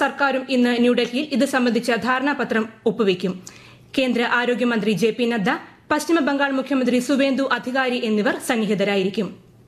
സർക്കാരും ഇന്ന് ന്യൂഡൽഹിയിൽ ഇത് സംബന്ധിച്ച ധാരണാപത്രം ഒപ്പുവയ്ക്കും കേന്ദ്ര ആരോഗ്യമന്ത്രി ജെ പി നദ്ദ പശ്ചിമ ബംഗാൾ മുഖ്യമന്ത്രി സുവേന്ദു അധികാരി എന്നിവർ സന്നിഹിതരായിരിക്കും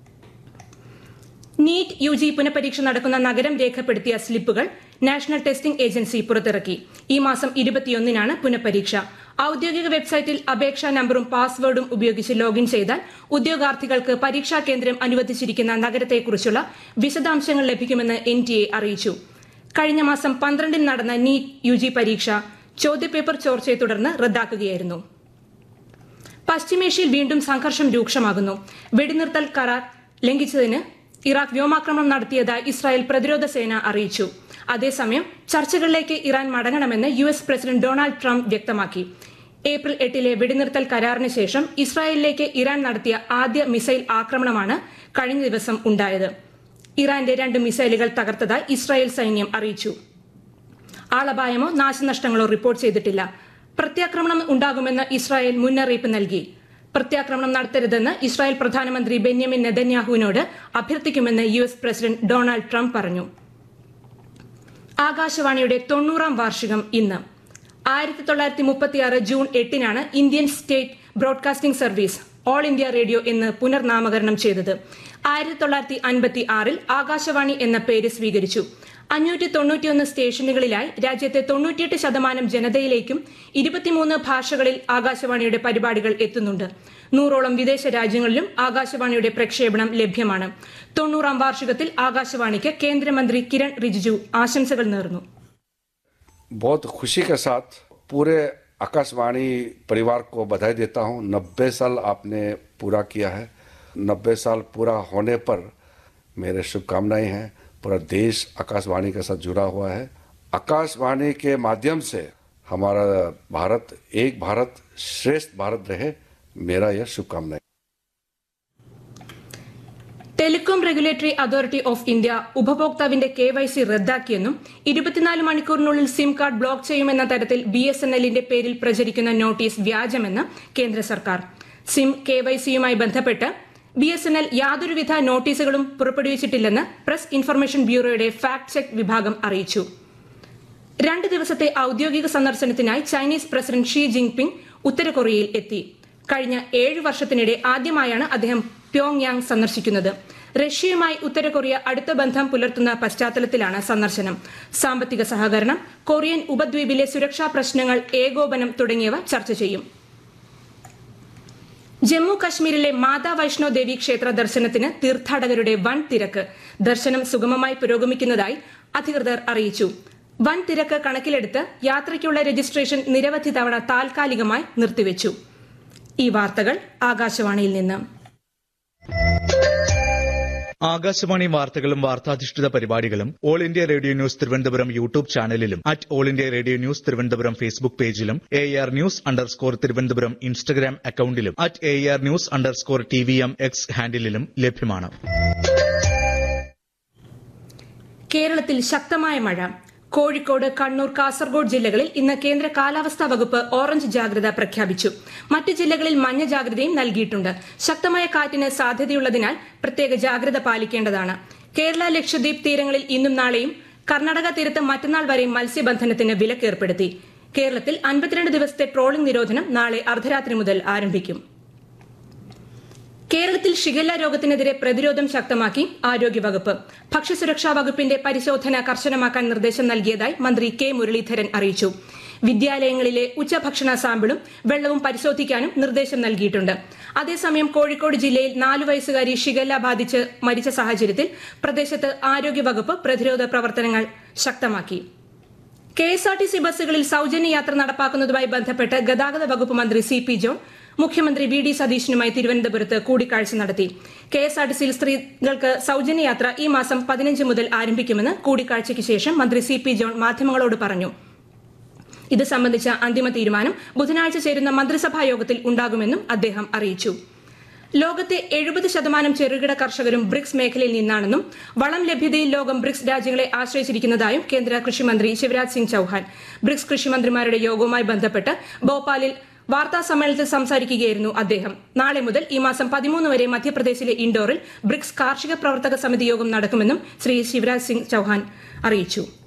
നീറ്റ് യു ജി പുനഃപരീക്ഷ നടക്കുന്ന നഗരം രേഖപ്പെടുത്തിയ സ്ലിപ്പുകൾ നാഷണൽ ടെസ്റ്റിംഗ് ഏജൻസി പുറത്തിറക്കി ഈ മാസം ഇരുപത്തിയൊന്നിനാണ് പുനഃപരീക്ഷ ഔദ്യോഗിക വെബ്സൈറ്റിൽ അപേക്ഷാ നമ്പറും പാസ്വേഡും ഉപയോഗിച്ച് ലോഗിൻ ചെയ്താൽ ഉദ്യോഗാർത്ഥികൾക്ക് പരീക്ഷാ കേന്ദ്രം അനുവദിച്ചിരിക്കുന്ന നഗരത്തെക്കുറിച്ചുള്ള വിശദാംശങ്ങൾ ലഭിക്കുമെന്ന് എൻ ടി എ അറിയിച്ചു കഴിഞ്ഞ മാസം പന്ത്രണ്ടിന് നടന്ന നീറ്റ് യു ജി പരീക്ഷ ചോദ്യപേപ്പർ ചോർച്ചയെ തുടർന്ന് റദ്ദാക്കുകയായിരുന്നു പശ്ചിമേഷ്യയിൽ വീണ്ടും സംഘർഷം രൂക്ഷമാകുന്നു വെടിനിർത്തൽ കരാർ ലംഘിച്ചതിന് ഇറാഖ് വ്യോമാക്രമണം നടത്തിയതായി ഇസ്രായേൽ പ്രതിരോധ സേന അറിയിച്ചു അതേസമയം ചർച്ചകളിലേക്ക് ഇറാൻ മടങ്ങണമെന്ന് U S president Donald Trump വ്യക്തമാക്കി ഏപ്രിൽ എട്ടിലെ വെടിനിർത്തൽ കരാറിന് ശേഷം ഇസ്രായേലിലേക്ക് ഇറാൻ നടത്തിയ ആദ്യ മിസൈൽ ആക്രമണമാണ് കഴിഞ്ഞ ദിവസം ഉണ്ടായത് ഇറാന്റെ രണ്ട് മിസൈലുകൾ തകർത്തതായി ഇസ്രായേൽ സൈന്യം അറിയിച്ചു ആളപായമോ നാശനഷ്ടങ്ങളോ റിപ്പോർട്ട് ചെയ്തിട്ടില്ല പ്രത്യാക്രമണം ഉണ്ടാകുമെന്ന് ഇസ്രായേൽ മുന്നറിയിപ്പ് നൽകി പ്രത്യാക്രമണം നടത്തരുതെന്ന് ഇസ്രായേൽ പ്രധാനമന്ത്രി ബെന്യാമിൻ നെതന്യാഹുവിനോട് അഭ്യർത്ഥിക്കുമെന്ന് U S president Donald Trump പറഞ്ഞു ആകാശവാണിയുടെ തൊണ്ണൂറാം വാർഷികം ഇന്ന് ആയിരത്തി തൊള്ളായിരത്തി മുപ്പത്തിയാറ് ജൂൺ എട്ടിനാണ് Indian state broadcasting service all India radio എന്ന് പുനർനാമകരണം ചെയ്തത് ആയിരത്തി തൊള്ളായിരത്തി അൻപത്തി ആറിൽ ആകാശവാണി എന്ന പേര് സ്വീകരിച്ചു അഞ്ഞൂറ്റി തൊണ്ണൂറ്റിയൊന്ന് സ്റ്റേഷനുകളിലായി രാജ്യത്തെ തൊണ്ണൂറ്റിയെട്ട് ശതമാനം ജനതയിലേക്കും ഇരുപത്തിമൂന്ന് ഭാഷകളിൽ ആകാശവാണിയുടെ പരിപാടികൾ എത്തുന്നുണ്ട് നൂറോളം വിദേശ രാജ്യങ്ങളിലും ആകാശവാണിയുടെ പ്രക്ഷേപണം ലഭ്യമാണ് തൊണ്ണൂറാം വാർഷികത്തിൽ ആകാശവാണിക്ക് കേന്ദ്രമന്ത്രി കിരൺ റിജിജു ആശംസകൾ നേർന്നു बहुत खुशी के साथ पूरे आकाशवाणी परिवार को बधाई देता हूं नब्बे साल आपने पूरा किया है नब्बे साल पूरा होने पर मेरे शुभकामनाएं हैं पूरा देश आकाशवाणी के साथ जुड़ा हुआ है आकाशवाणी के माध्यम से हमारा भारत एक भारत श्रेष्ठ भारत रहे मेरा यह शुभकामनाएं telecom regulatory authority of India ഉപഭോക്താവിന്റെ കെ വൈ സി റദ്ദാക്കിയെന്നും ഇരുപത്തിനാല് മണിക്കൂറിനുള്ളിൽ സിം കാർഡ് ബ്ലോക്ക് ചെയ്യുമെന്ന തരത്തിൽ ബി എസ് എൻ എല്ലിന്റെ പേരിൽ പ്രചരിക്കുന്ന നോട്ടീസ് വ്യാജമെന്ന് കേന്ദ്ര സർക്കാർ സിം കെ വൈ സിയുമായി ബന്ധപ്പെട്ട് ബി എസ് എൻ എൽ യാതൊരുവിധ നോട്ടീസുകളും പുറപ്പെടുവിച്ചിട്ടില്ലെന്ന് പ്രസ് ഇൻഫർമേഷൻ ബ്യൂറോയുടെ ഫാക്ട് ചെക്ക് വിഭാഗം അറിയിച്ചു രണ്ട് ദിവസത്തെ ഔദ്യോഗിക സന്ദർശനത്തിനായി ചൈനീസ് പ്രസിഡന്റ് ഷീ ജിൻപിങ് ഉത്തര കൊറിയയിൽ എത്തി കഴിഞ്ഞ ഏഴ് വർഷത്തിനിടെ ആദ്യമായാണ് അദ്ദേഹം പ്യോങ് യാങ് സന്ദർശിക്കുന്നത് റഷ്യയുമായി ഉത്തര കൊറിയ അടുത്ത ബന്ധം പുലർത്തുന്ന പശ്ചാത്തലത്തിലാണ് സന്ദർശനം സാമ്പത്തിക സഹകരണം കൊറിയൻ ഉപദ്വീപിലെ സുരക്ഷാ പ്രശ്നങ്ങൾ ഏകോപനം തുടങ്ങിയവ ചർച്ച ചെയ്യും ജമ്മു കശ്മീരിലെ മാതാ വൈഷ്ണോ ദേവി ക്ഷേത്ര ദർശനത്തിന് തീർത്ഥാടകരുടെ വൻ തിരക്ക് ദർശനം സുഗമമായി പുരോഗമിക്കുന്നതായി അധികൃതർ അറിയിച്ചു വൻ തിരക്ക് കണക്കിലെടുത്ത് യാത്രയ്ക്കുള്ള രജിസ്ട്രേഷൻ നിരവധി തവണ താൽക്കാലികമായി നിർത്തിവെച്ചു ഈ വാർത്തകൾ ആകാശവാണിയിൽ നിന്ന് ആകാശവാണി വാർത്തകളും വാർത്താധിഷ്ഠിത പരിപാടികളും all India radio news Thiruvananthapuram YouTube ചാനലിലും at all India radio news Thiruvananthapuram Facebook പേജിലും A R news underscore Thiruvananthapuram Instagram അക്കൌണ്ടിലും at A R news underscore T V M X ഹാൻഡിലും ലഭ്യമാണ് കേരളത്തിൽ ശക്തമായ മഴ കോഴിക്കോട് കണ്ണൂർ കാസർഗോഡ് ജില്ലകളിൽ ഇന്ന് കേന്ദ്ര കാലാവസ്ഥാ വകുപ്പ് ഓറഞ്ച് ജാഗ്രത പ്രഖ്യാപിച്ചു മറ്റ് ജില്ലകളിൽ മഞ്ഞ ജാഗ്രതയും നൽകിയിട്ടുണ്ട് ശക്തമായ കാറ്റിന് സാധ്യതയുള്ളതിനാൽ പ്രത്യേക ജാഗ്രത പാലിക്കേണ്ടതാണ് കേരള ലക്ഷദ്വീപ് തീരങ്ങളിൽ ഇന്നും നാളെയും കർണാടക തീരത്ത് മറ്റന്നാൾ വരെയും മത്സ്യബന്ധനത്തിന് വിലക്കേർപ്പെടുത്തി കേരളത്തിൽ അൻപത്തിരണ്ട് ദിവസത്തെ ട്രോളിംഗ് നിരോധനം നാളെ അർദ്ധരാത്രി മുതൽ ആരംഭിക്കും കേരളത്തിൽ ഷിഗല്ല രോഗത്തിനെതിരെ പ്രതിരോധം ശക്തമാക്കി ആരോഗ്യവകുപ്പ് ഭക്ഷ്യസുരക്ഷാ വകുപ്പിന്റെ പരിശോധന കർശനമാക്കാൻ നിർദ്ദേശം നൽകിയതായി മന്ത്രി കെ മുരളീധരൻ അറിയിച്ചു വിദ്യാലയങ്ങളിലെ ഉച്ചഭക്ഷണ സാമ്പിളും വെള്ളവും പരിശോധിക്കാനും നിർദ്ദേശം നൽകിയിട്ടുണ്ട് അതേസമയം കോഴിക്കോട് ജില്ലയിൽ നാലു വയസ്സുകാരി ഷിഗല്ല ബാധിച്ച് മരിച്ച സാഹചര്യത്തിൽ പ്രദേശത്ത് ആരോഗ്യവകുപ്പ് പ്രതിരോധ പ്രവർത്തനങ്ങൾ ശക്തമാക്കി K S R T C ബസ്സുകളിൽ സൌജന്യ യാത്ര നടപ്പാക്കുന്നതുമായി ബന്ധപ്പെട്ട് ഗതാഗത വകുപ്പ് മന്ത്രി സി പി ജോൺ മുഖ്യമന്ത്രി വി ഡി സതീശനുമായി തിരുവനന്തപുരത്ത് കൂടിക്കാഴ്ച നടത്തി കെ എസ് ആർ ടി സിയിൽ സ്ത്രീകൾക്ക് സൌജന്യ യാത്ര ഈ മാസം പതിനഞ്ച് മുതൽ ആരംഭിക്കുമെന്ന് കൂടിക്കാഴ്ചയ്ക്ക് ശേഷം മന്ത്രി സി പി ജോൺ മാധ്യമങ്ങളോട് പറഞ്ഞു ഇത് സംബന്ധിച്ച അന്തിമ തീരുമാനം ബുധനാഴ്ച ചേരുന്ന മന്ത്രിസഭാ യോഗത്തിൽ ഉണ്ടാകുമെന്നും അദ്ദേഹം അറിയിച്ചു ലോകത്തെ എഴുപത് ശതമാനം ചെറുകിട കർഷകരും ബ്രിക്സ് മേഖലയിൽ നിന്നാണെന്നും വളം ലഭ്യതയിൽ ലോകം ബ്രിക്സ് രാജ്യങ്ങളെ ആശ്രയിച്ചിരിക്കുന്നതായും കേന്ദ്ര കൃഷിമന്ത്രി ശിവരാജ് സിംഗ് ചൌഹാൻ ബ്രിക്സ് കൃഷിമന്ത്രിമാരുടെ യോഗവുമായി ബന്ധപ്പെട്ട് ഭോപ്പാലിൽ വാർത്താ സമ്മേളനത്തിൽ സംസാരിക്കുകയായിരുന്നു അദ്ദേഹം നാളെ മുതൽ ഈ മാസം പതിമൂന്ന് വരെ മധ്യപ്രദേശിലെ ഇൻഡോറിൽ ബ്രിക്സ് കാർഷിക പ്രവർത്തക സമിതി യോഗം നടക്കുമെന്നും ശ്രീ ശിവരാജ് സിംഗ് ചൌഹാൻ അറിയിച്ചു